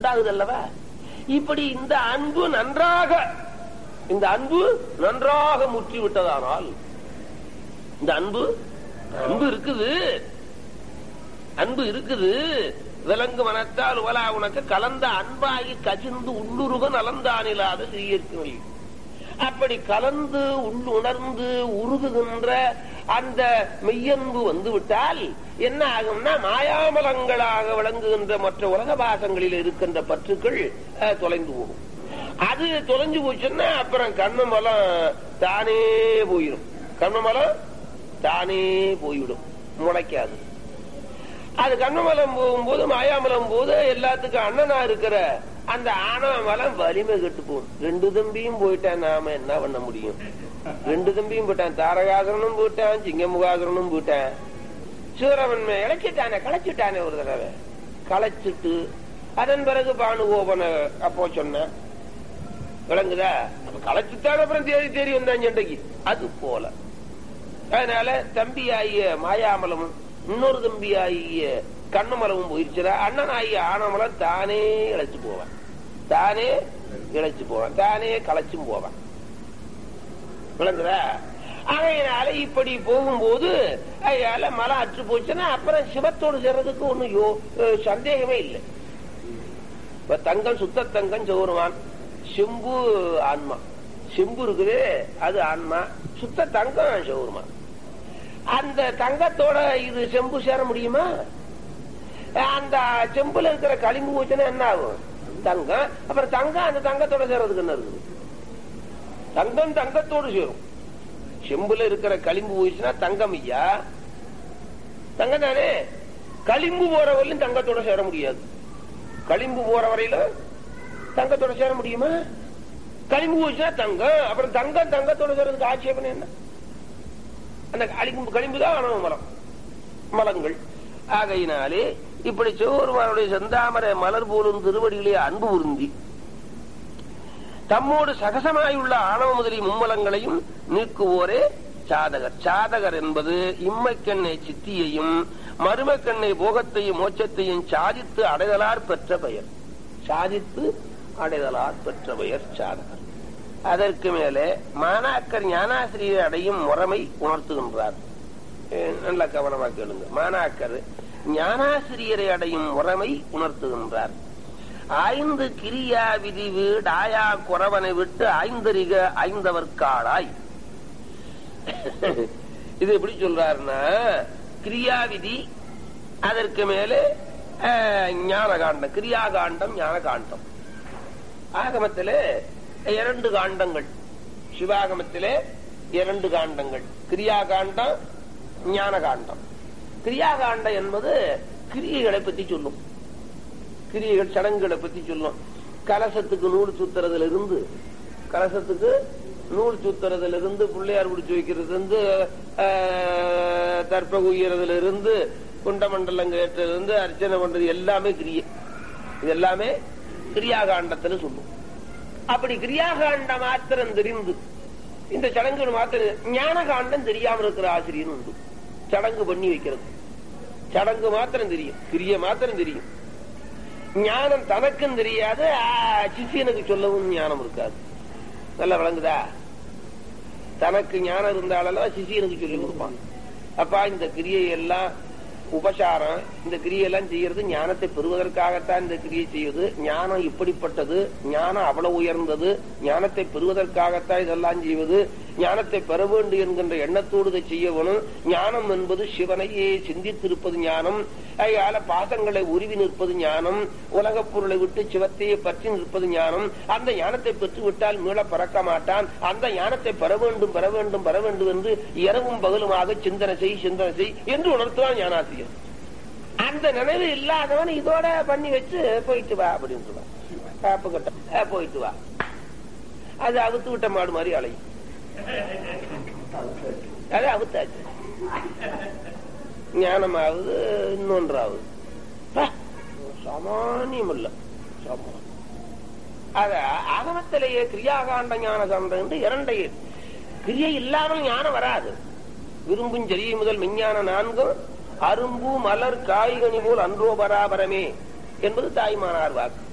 உண்டாகுது அல்லவா இப்படி இந்த அன்பு நன்றாக இந்த அன்பு நன்றாக முற்றி விட்டதானால் இந்த அன்பு அன்பு இருக்குது அன்பு இருக்குது விலங்கு மனத்தால் உலா உனக்கு கலந்த அன்பாகி கசிந்து உள்ளுருக நலந்தானில்லாத செய்யிருக்கும் அப்படி கலந்து உள்ளுணர்ந்து உருகுகின்ற அந்த மெய்யன்பு வந்து விட்டால் என்ன ஆகும்னா மாயாமலங்களாக விளங்குகின்ற மற்ற உலக பாசங்களில் இருக்கின்ற பற்றுக்கள் அஹ், தொலைந்து போகும் அது தொலைஞ்சு போச்சுன்னா அப்புறம் கண்ணமலம் தானே போயிடும் கண்ணமலம் தானே போய்விடும் முளைக்காது அது கண்ணமலம் போகும்போது மாயாமலம் போது எல்லாத்துக்கும் அண்ணனா இருக்கிற அந்த ஆணவ மலம் வலிமை கெட்டு போகும் ரெண்டு தம்பியும் போயிட்டான் நாம என்ன பண்ண முடியும் ரெண்டு தம்பியும் போயிட்டான் தாரகாசுரனும் போயிட்டான் சிங்கமுகாசுரனும் போயிட்டான் சூரவன்மை இழைச்சிட்டானே களைச்சிட்டானே ஒரு தடவை களைச்சிட்டு அதன் பிறகு பானுகோபனை அப்போ சொன்னேன் விளங்குதா அப்ப களைச்சுட்டான் அப்புறம் தேடி தேடி வந்தான் சண்டைக்கு அது போல அதனால தம்பியாகிய மாயாமலமும் இன்னொரு தம்பியாகிய கண்ணமலமும் போயிருச்சுடா அண்ணன் ஆகிய ஆனமலம் தானே இழைச்சு போவான் தானே இழைச்சு போவான் தானே களைச்சும் போவான் விளங்குதா அதையினால இப்படி போகும்போது அதனால மலம் அற்று போச்சுன்னா அப்புறம் சிவத்தோடு சேர்றதுக்கு ஒண்ணும் யோ அஹ் சந்தேகமே இல்லை இப்ப தங்கம் சுத்த தங்கம் சௌருவான் செம்பு ஆன்மா செம்பு இருக்குது அது ஆன்மா சுத்த தங்கம் சௌருமா அந்த தங்கத்தோட இது செம்பு சேர முடியுமா அந்த செம்புல இருக்கிற களிம்பு போச்சுன்னா என்ன ஆகும் தங்கம் அப்புறம் தங்கம் அந்த தங்கத்தோட சேர்றதுக்கு என்ன இருக்குது தங்கம் தங்கத்தோடு சேரும் செம்புல இருக்கிற களிம்பு போயிடுச்சுன்னா தங்கம் ஐயா தங்கம் தானே களிம்பு போற வரையிலும் தங்கத்தோட சேர முடியாது களிம்பு போற வரையில தங்கத்தோட சேர முடியுமா களிம்பு போச்சுன்னா தங்கம் அப்புறம் தங்கம் தங்கத்தோட சேர்றதுக்கு ஆட்சேபனை என்ன அந்த களிம்பு களிம்பு தான் அணவு மலம் மலங்கள் ஆகையினாலே இப்படி சிவபெருமானுடைய செந்தாமரை மலர் போலும் திருவடிகளே அன்பு உருந்தி தம்மோடு சகசமாயுள்ள ஆணவ முதலிய மும்மலங்களையும் நீக்குவோரே சாதகர் சாதகர் என்பது இம்மைக்கண்ணை சித்தியையும் மருமக்கண்ணை போகத்தையும் மோட்சத்தையும் சாதித்து அடைதலார் பெற்ற பெயர் சாதித்து அடைதலார் பெற்ற பெயர் சாதகர் அதற்கு மேலே மாணாக்கர் ஞானாசிரியர் அடையும் முறைமை உணர்த்துகின்றார் அஹ் நல்ல கவனமா கேளுங்க மாணாக்கர் ஞானாசிரியரை அடையும் முறைமை உணர்த்துகின்றார் ஐந்து கிரியா விதி வீடாயா குறவனை விட்டு ஐந்தறிக ஐந்தவர்காளாய் இது எப்படி சொல்றாருன்னா கிரியா விதி அதற்கு மேலே அஹ், ஞான காண்டம் கிரியா காண்டம் ஞான காண்டம் ஆகமத்திலே இரண்டு காண்டங்கள் சிவாகமத்திலே இரண்டு காண்டங்கள் கிரியா காண்டம் ஞான காண்டம் கிரியா காண்டம் என்பது கிரியைகளை பத்தி சொல்லும் கிரியைகள் சடங்குகளை பத்தி சொல்லும் கலசத்துக்கு நூல் சுத்துறதுல இருந்து கலசத்துக்கு நூல் சுத்துறதுல இருந்து பிள்ளையார் பிடிச்சு வைக்கிறது இருந்து ஆஹ், தர்ப்ப குய்யறதுல இருந்து குண்டமண்டலம் கேட்டதுல இருந்து அர்ச்சனை பண்றது எல்லாமே கிரியை இது எல்லாமே கிரியாகாண்டத்துல சொல்லும் அப்படி கிரியாகாண்ட மாத்திரம் தெரிந்து இந்த சடங்குகள் மாத்திரம் ஞான காண்டம் தெரியாம இருக்கிற ஆசிரியர் உண்டு சடங்கு பண்ணி வைக்கிறது சடங்கு மாத்திரம் தெரியும் கிரிய மாத்திரம் தெரியும் ஞானம் தனக்கும் தெரியாது ஆ, சிஷியனுக்கு சொல்லவும் ஞானம் இருக்காது நல்லா விளங்குதா தனக்கு ஞானம் இருந்தாலும் சிஷியனுக்கு சொல்லி கொடுப்பான் அப்பா இந்த கிரியை எல்லாம் உபசாரம் இந்த கிரியெல்லாம் செய்யறது ஞானத்தை பெறுவதற்காகத்தான் இந்த கிரியை செய்வது ஞானம் இப்படிப்பட்டது ஞானம் அவ்வளவு உயர்ந்தது ஞானத்தை பெறுவதற்காகத்தான் இதெல்லாம் செய்வது ஞானத்தை பெற வேண்டும் என்கின்ற எண்ணத்தோடு இதை செய்ய வேணும் ஞானம் என்பது சிவனையே சிந்தித்திருப்பது ஞானம் அதனால பாசங்களை உருவி நிற்பது ஞானம் உலகப் பொருளை விட்டு சிவத்தையே பற்றி நிற்பது ஞானம் அந்த ஞானத்தை பெற்று விட்டால் மீள பறக்க மாட்டான் அந்த ஞானத்தை பெற வேண்டும் பெற வேண்டும் பெற வேண்டும் என்று இரவும் பகலுமாக சிந்தனை செய் சிந்தனை செய் என்று உணர்த்துவான் ஞானாசிரியர் அந்த நினைவு இல்லாதவன் இதோட பண்ணி வச்சு போயிட்டு வா அப்படின்னு சொல்லுவான் காப்பு கட்ட அஹ், போயிட்டு வா அது அவுத்து விட்ட மாடு மாதிரி அலையும் அது அவுத்தாச்சு ஞானமாவது இன்னொன்றாவது பா, சாமானியம் இல்ல சாமானியம் அத ஆகமத்திலேயே கிரியாகாண்ட ஞான காண்டம் என்று இரண்டை கிரியை இல்லாமல் ஞானம் வராது விரும்பும் ஜெரியை முதல் விஞ்ஞான நான்கும் அரும்பு மலர் காய்கனி போல் அன்றோ பராபரமே என்பது தாய்மானார் வாக்கு